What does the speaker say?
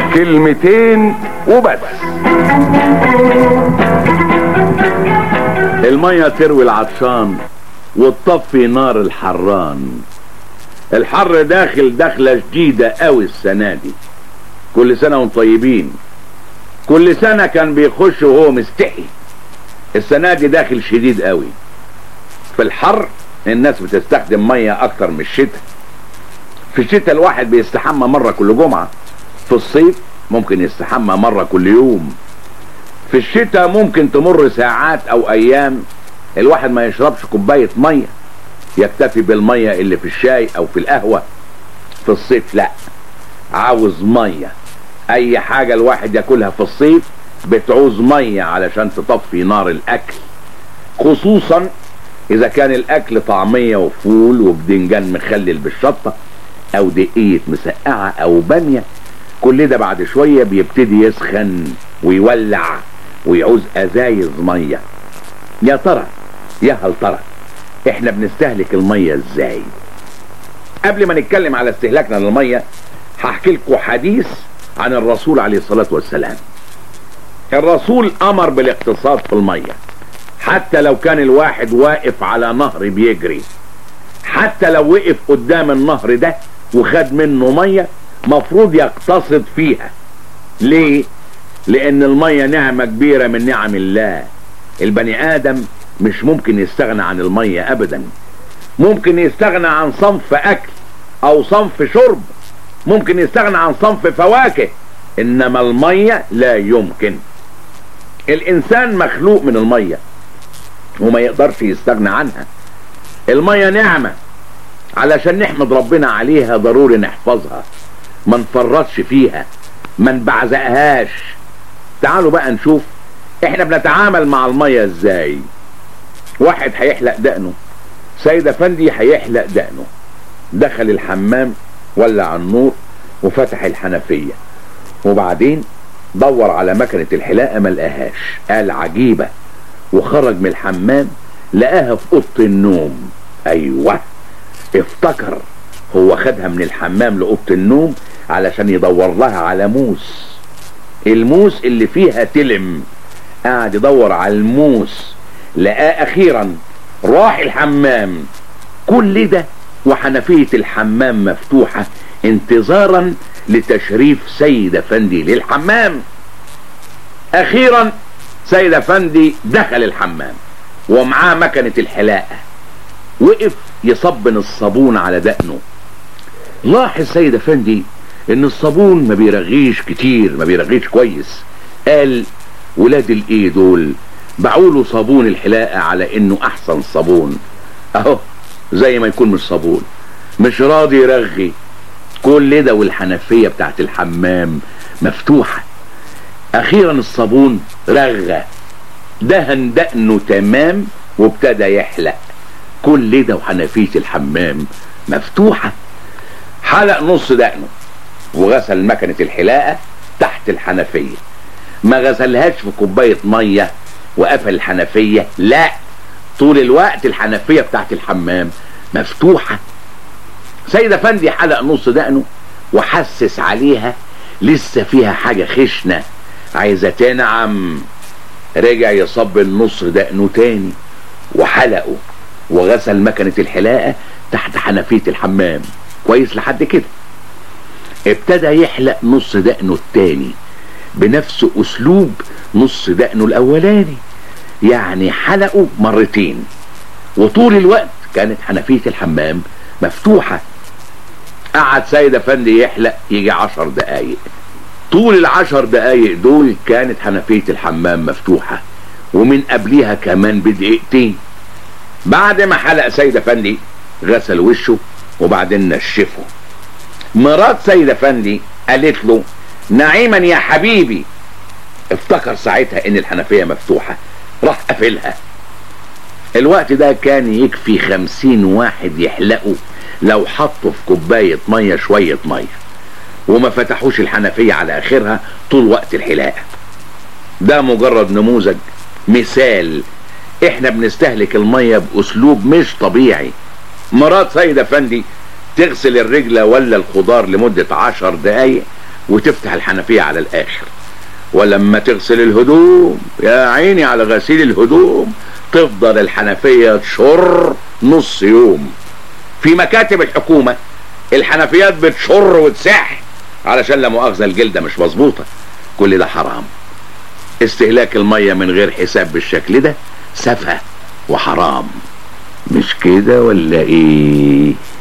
كلمتين وبس المية تروي العطشان وتطفي نار الحران الحر داخل دخلة جديدة قوي السنة دي كل سنة وانتم طيبين كل سنة كان بيخش وهو مستحي السنة دي داخل شديد قوي في الحر الناس بتستخدم مية اكتر من الشتاء في الشتاء الواحد بيستحمى مرة كل جمعة في الصيف ممكن يستحمى مرة كل يوم في الشتاء ممكن تمر ساعات او ايام الواحد ما يشربش كوباية مية يكتفي بالمية اللي في الشاي او في القهوة في الصيف لا عاوز مية اي حاجة الواحد ياكلها في الصيف بتعوز مية علشان تطفي نار الاكل خصوصا اذا كان الاكل طعمية وفول وبدنجان مخلل بالشطة او دقية مسقعة او بامية كل ده بعد شوية بيبتدي يسخن ويولع ويعوز ازايز مية يا ترى يا هل ترى احنا بنستهلك المية ازاي قبل ما نتكلم على استهلاكنا للمية هحكي لكم حديث عن الرسول عليه الصلاة والسلام الرسول امر بالاقتصاد في المية حتى لو كان الواحد واقف على نهر بيجري حتى لو وقف قدام النهر ده وخد منه مية مفروض يقتصد فيها ليه لان المية نعمة كبيرة من نعم الله البني ادم مش ممكن يستغنى عن المية ابدا ممكن يستغنى عن صنف اكل او صنف شرب ممكن يستغنى عن صنف فواكه انما المية لا يمكن الانسان مخلوق من المية وما يقدرش يستغنى عنها المية نعمة علشان نحمد ربنا عليها ضروري نحفظها ما نفرطش فيها ما نبعزقهاش تعالوا بقى نشوف احنا بنتعامل مع المية ازاي واحد هيحلق دقنه سيد افندي هيحلق دقنه دخل الحمام ولع النور وفتح الحنفية وبعدين دور على مكنة الحلاقة ما لقاهاش قال عجيبة وخرج من الحمام لقاها في اوضه النوم ايوه افتكر هو خدها من الحمام لاوضه النوم علشان يدور لها على موس الموس اللي فيها تلم قاعد يدور على الموس لقاه اخيرا راح الحمام كل ده وحنفية الحمام مفتوحة انتظارا لتشريف سيد افندي للحمام اخيرا سيد افندي دخل الحمام ومعاه مكنة الحلاقة وقف يصبن الصابون على دقنه لاحظ سيد افندي ان الصابون ما بيرغيش كتير ما بيرغيش كويس قال ولاد الايه دول باعوله صابون الحلاقة على انه احسن صابون اهو زي ما يكون مش صابون مش راضي يرغي كل ده والحنفية بتاعت الحمام مفتوحة اخيرا الصابون رغى دهن دقنه تمام وابتدى يحلق كل ده وحنفية الحمام مفتوحة حلق نص دقنه وغسل مكنة الحلاقة تحت الحنفية ما غسلهاش في كوباية مية وقفل الحنفية لا طول الوقت الحنفية بتاعت الحمام مفتوحة سيد افندي حلق نص دقنه وحسس عليها لسه فيها حاجة خشنة عايزة تنعم رجع يصب النص دقنه تاني وحلقه وغسل مكنة الحلاقة تحت حنفية الحمام كويس لحد كده ابتدى يحلق نص دقنه التاني بنفس اسلوب نص دقنه الاولاني يعني حلقه مرتين وطول الوقت كانت حنفية الحمام مفتوحة قعد سيد افندي يحلق يجي عشر دقايق طول العشر دقايق دول كانت حنفية الحمام مفتوحة ومن قبليها كمان بدقيقتين بعد ما حلق سيد افندي غسل وشه وبعدين نشفه مرات سيد افندي قالت له نعيما يا حبيبي افتكر ساعتها ان الحنفية مفتوحة راح قافلها الوقت ده كان يكفي خمسين واحد يحلقوا لو حطوا في كوباية مية شوية مية وما فتحوش الحنفية على اخرها طول وقت الحلاقة ده مجرد نموذج مثال احنا بنستهلك المية باسلوب مش طبيعي مرات سيد افندي تغسل الرجل ولا الخضار لمدة عشر دقايق وتفتح الحنفية على الاخر ولما تغسل الهدوم يا عيني على غسيل الهدوم تفضل الحنفية تشر نص يوم في مكاتب الحكومة الحنفيات بتشر وتسح علشان لا مؤاخذة الجلدة مش مظبوطة كل ده حرام استهلاك المية من غير حساب بالشكل ده سفه وحرام مش كده ولا ايه